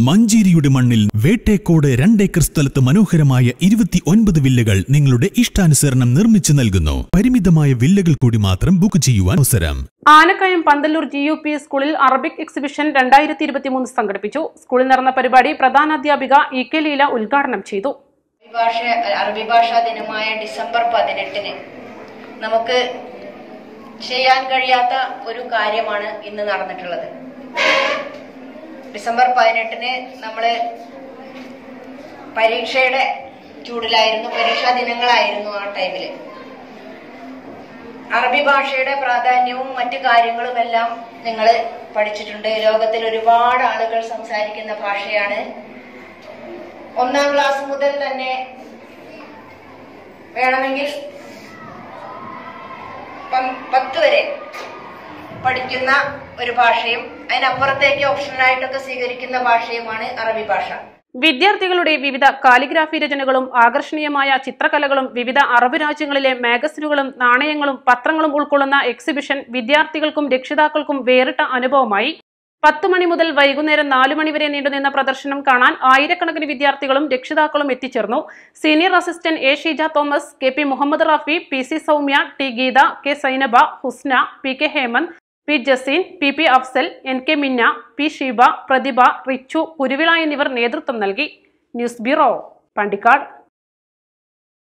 മഞ്ചേരിയുടെ മണ്ണിൽ വേട്ടേക്കോട് രണ്ടേക്കർ സ്ഥലത്ത് മനോഹരമായ ഇരുപത്തി ഒൻപത് വില്ലകൾ നിങ്ങളുടെ ഇഷ്ടാനുസരണം നിർമ്മിച്ചു നൽകുന്നു പരിമിതമായ വില്ലകൾ കൂടി മാത്രം ബുക്ക് ചെയ്യുവാൻ അവസരം Anakkayam Panthalloor G U P സ്കൂളിൽ അറബിക് എക്സിബിഷൻ രണ്ടായിരത്തി ഇരുപത്തിമൂന്ന് സംഘടിപ്പിച്ചു സ്കൂളിൽ നടന്ന പരിപാടി പ്രധാനാധ്യാപിക ഇ കെ ലീല ഉദ്ഘാടനം ചെയ്തു അറബി ഭാഷ അറബി ഭാഷാ ദിനമായ ഡിസംബർ പതിനെട്ടിന് നമുക്ക് ചെയ്യാൻ കഴിയാത്ത ഒരു കാര്യമാണ് ഇന്ന് നടന്നിട്ടുള്ളത് ഡിസംബർ പതിനെട്ടിന് നമ്മള് പരീക്ഷയുടെ ചൂടിലായിരുന്നു പരീക്ഷാ ദിനങ്ങളായിരുന്നു ആ ടൈമില് അറബി ഭാഷയുടെ പ്രാധാന്യവും മറ്റു കാര്യങ്ങളുമെല്ലാം നിങ്ങൾ പഠിച്ചിട്ടുണ്ട് ലോകത്തിൽ ഒരുപാട് ആളുകൾ സംസാരിക്കുന്ന ഭാഷയാണ് ഒന്നാം ക്ലാസ് മുതൽ തന്നെ വേണമെങ്കിൽ പം- പത്ത് വരെ പഠിക്കുന്ന ഒരു ഭാഷയും അതിനപ്പുറത്തേക്ക് ഓപ്ഷണലായിട്ടൊക്കെ സ്വീകരിക്കുന്ന ഭാഷയുമാണ് അറബി ഭാഷ വിദ്യാർത്ഥികളുടെ വിവിധ കാലിഗ്രാഫി രചനകളും ആകർഷണീയമായ ചിത്രകലകളും വിവിധ അറബ് രാജ്യങ്ങളിലെ മാഗസിനുകളും നാണയങ്ങളും പത്രങ്ങളും ഉൾക്കൊള്ളുന്ന എക്സിബിഷൻ വിദ്യാർത്ഥികൾക്കും രക്ഷിതാക്കൾക്കും വേറിട്ട അനുഭവമായി പത്ത് മണി മുതൽ വൈകുന്നേരം നാലു മണി വരെ നീണ്ടുനിന്ന പ്രദർശനം കാണാൻ ആയിരക്കണക്കിന് വിദ്യാർത്ഥികളും രക്ഷിതാക്കളും എത്തിച്ചേർന്നു senior assistant A Sheeja Thomas K P Muhammad Rafi P C Soumya T Geetha K Zainaba Husna P K Hemanth P Jaseen P P Afsal N K Minna P Sheeba Prathibha Richu Kuruvila എന്നിവർ നേതൃത്വം നൽകി ന്യൂസ് ബ്യൂറോ പണ്ടിക്കാട്